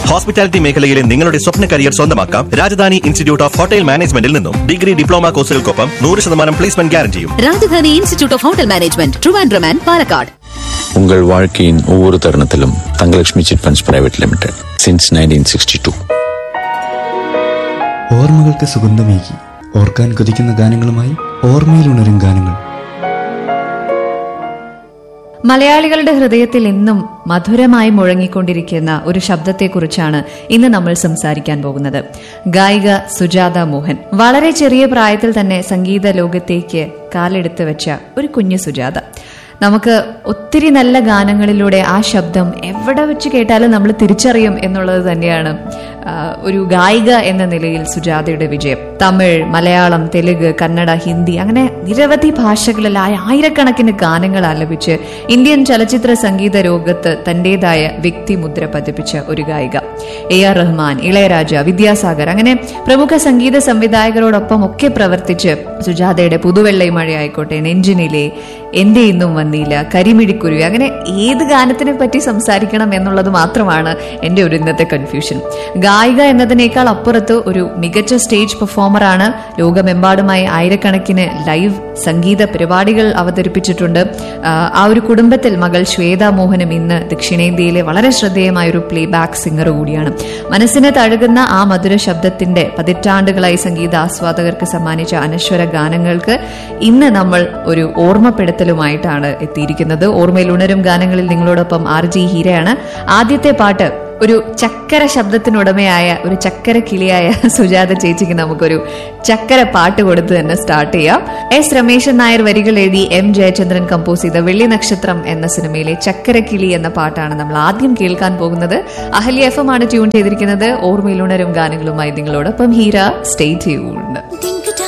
hospitality മേഖലയിലെ നിങ്ങളുടെ സ്വപ്ന career സ്വന്തമാക്കാം രാജധാനി ഇൻസ്റ്റിറ്റ്യൂട്ട് ഓഫ് ഹോട്ടൽ മാനേജ്മെന്റിൽ നിന്നും ഡിഗ്രി ഡിപ്ലോമ കോഴ്സുകൾക്കൊപ്പം നൂറ് ശതമാനം പ്ലേസ്മെന്റ് ഗ്യാരണ്ടിയും Rajadhani institute of hotel management Trivandrum and Palakkad உங்கள் வாழ்க்கையின் ஒவ்வொரு தருணத்திலும் Thangalakshmi chit funds private limited since nineteen sixty two ഓർമ്മകൾക്ക് സുഗന്ധമേകി ഓർക്കാൻ കൊതിക്കുന്ന ഗാനങ്ങളുമായി ഓർമ്മയിലുണരും ഗാനങ്ങൾ മലയാളികളുടെ ഹൃദയത്തിൽ എന്നും മധുരമായി മുഴങ്ങിക്കൊണ്ടിരിക്കുന്ന ഒരു ശബ്ദത്തെക്കുറിച്ചാണ് ഇന്ന് നമ്മൾ സംസാരിക്കാൻ പോകുന്നത് ഗായിക സുജാത മോഹൻ വളരെ ചെറിയ പ്രായത്തിൽ തന്നെ സംഗീത ലോകത്തേക്ക് കാലെടുത്ത് വെച്ച ഒരു കുഞ്ഞു സുജാത നമുക്ക് ഒത്തിരി നല്ല ഗാനങ്ങളിലൂടെ ആ ശബ്ദം എവിടെ വെച്ച് കേട്ടാലും നമ്മൾ തിരിച്ചറിയും എന്നുള്ളത് തന്നെയാണ് ആ, ഒരു ഗായിക എന്ന നിലയിൽ സുജാതയുടെ വിജയം തമിഴ് മലയാളം തെലുങ്ക് കന്നഡ ഹിന്ദി അങ്ങനെ നിരവധി ഭാഷകളിലായ ആയിരക്കണക്കിന് ഗാനങ്ങൾ ആലപിച്ച് ഇന്ത്യൻ ചലച്ചിത്ര സംഗീത ലോകത്ത് തന്റേതായ വ്യക്തിമുദ്ര പതിപ്പിച്ച ഒരു ഗായിക എ ആർ റഹ്മാൻ ഇളയരാജ വിദ്യാസാഗർ അങ്ങനെ പ്രമുഖ സംഗീത സംവിധായകരോടൊപ്പം ഒക്കെ പ്രവർത്തിച്ച് സുജാതയുടെ പുതുവെള്ളൈ മഴയായിക്കോട്ടെ നെഞ്ചിനിലെ എന്റെ ഇന്നും വന്നില്ല കരിമിഴിക്കുരുവി അങ്ങനെ ഏത് ഗാനത്തിനെ പറ്റി സംസാരിക്കണം എന്നുള്ളത് മാത്രമാണ് എന്റെ ഒരു ഇന്നത്തെ കൺഫ്യൂഷൻ ഗായിക എന്നതിനേക്കാൾ അപ്പുറത്ത് ഒരു മികച്ച സ്റ്റേജ് പെർഫോമറാണ് ലോകമെമ്പാടുമായി ആയിരക്കണക്കിന് ലൈവ് സംഗീത പരിപാടികൾ അവതരിപ്പിച്ചിട്ടുണ്ട് ആ, ആ ഒരു കുടുംബത്തിൽ മകൾ ശ്വേത മോഹനും ഇന്ന് ദക്ഷിണേന്ത്യയിലെ വളരെ ശ്രദ്ധേയമായ ഒരു പ്ലേ ബാക്ക് സിംഗർ കൂടിയാണ് മനസ്സിനെ തഴുകുന്ന ആ മധുര ശബ്ദത്തിന്റെ പതിറ്റാണ്ടുകളായി സംഗീത ആസ്വാദകർക്ക് സമ്മാനിച്ച അനശ്വര ഗാനങ്ങൾക്ക് ഇന്ന് നമ്മൾ ഒരു ഓർമ്മപ്പെടുത്തലുമായിട്ടാണ് എത്തിയിരിക്കുന്നത് ഓർമ്മയിൽ ഉണരും ഗാനങ്ങളിൽ നിങ്ങളോടൊപ്പം ആർ ജി ഹീരയാണ് ആദ്യത്തെ പാട്ട് ഒരു ചക്കര ശബ്ദത്തിനുടമയായ ഒരു ചക്കര കിളിയായ സുജാത ചേച്ചിക്ക് നമുക്കൊരു ചക്കര പാട്ട് കൊടുത്ത് തന്നെ സ്റ്റാർട്ട് ചെയ്യാം എസ് രമേശൻ നായർ വരികൾ എഴുതി എം ജയചന്ദ്രൻ കമ്പോസ് ചെയ്ത വെള്ളി നക്ഷത്രം എന്ന സിനിമയിലെ ചക്കര കിളി എന്ന പാട്ടാണ് നമ്മൾ ആദ്യം കേൾക്കാൻ പോകുന്നത് അഹല്യ എഫ് എം ആണ് ട്യൂൺ ചെയ്തിരിക്കുന്നത് ഓർമ്മയിലുണരും ഗാനങ്ങളുമായി നിങ്ങളോടൊപ്പം ഹീര സ്റ്റേ ട്യൂൺഡ്